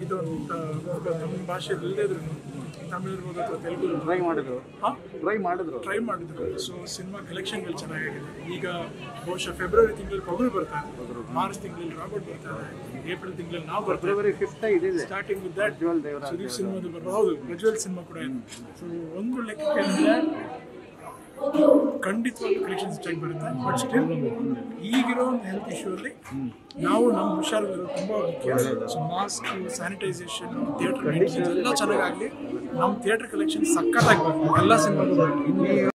ಇದೊಂದು ನಮ್ಮ ಭಾಷೆ ಇಲ್ಲದೇ ಇದ್ರು ತಮಿಳು ಇರ್ಬೋದು ಅಥವಾ ತೆಲುಗು ಇರ್ಬೋದು ಟ್ರೈ ಮಾಡಿದ್ರು ಹಾಂ ಟ್ರೈ ಮಾಡಿದ್ರು ಟ್ರೈ ಮಾಡಿದ್ರು ಸೊ ಸಿನಿಮಾ ಕಲೆಕ್ಷನ್ಗಳು ಚೆನ್ನಾಗಿದೆ ಈಗ ಬಹುಶಃ ಫೆಬ್ರವರಿ ತಿಂಗಳಲ್ಲಿ ಪಗುಲು ಬರ್ತಾ ಇದೆ ಮಾರ್ಚ್ ತಿಂಗಳಲ್ಲಿ ರಾಬರ್ಟ್ ಬರ್ತಾ ಇದೆ ಏಪ್ರಿಲ್ ತಿಂಗಳಲ್ಲಿ ನಾವು ಬರ್ತಾ ಫೆಬ್ರವರಿ ಫಿಫ್ತ್ ಇದಿದೆ starting with that Prajwal Devaraj Sudeep ಸಿನಿಮಾದ ಬರೋ ಹೌದು ಪ್ರಜ್ವಲ್ ಸಿನಿಮಾ ಕೂಡ ಇದೆ ಸೊ ಒಂದು ಲೆಕ್ಕಕ್ಕೆ ಅಂದ್ರೆ ಖಂಡಿತವಾಗ್ಲೂ ಕಲೆಕ್ಷನ್ ಹೆಚ್ಚಾಗಿ ಬರುತ್ತೆ ಬಟ್ ಸ್ಟಿಲ್ ಈಗಿರೋ ಒಂದು ಹೆಲ್ತ್ ಇಶ್ಯೂ ಅಲ್ಲಿ ನಾವು ನಮ್ಮ ಹುಷಾರಿರೋದು ತುಂಬಾ ಮುಖ್ಯ ಸೊ ಮಾಸ್ಕ್ ಸ್ಯಾನಿಟೈಸೇಷನ್ ಥಿಯೇಟರ್ ಎಲ್ಲ ಚೆನ್ನಾಗಾಗಲಿ ನಮ್ಮ ಥಿಯೇಟರ್ ಕಲೆಕ್ಷನ್ ಸಕ್ಕತ್ತಾಗಿ ಬರುತ್ತೆ ಎಲ್ಲ ಸಿನಿಮಾಗಳು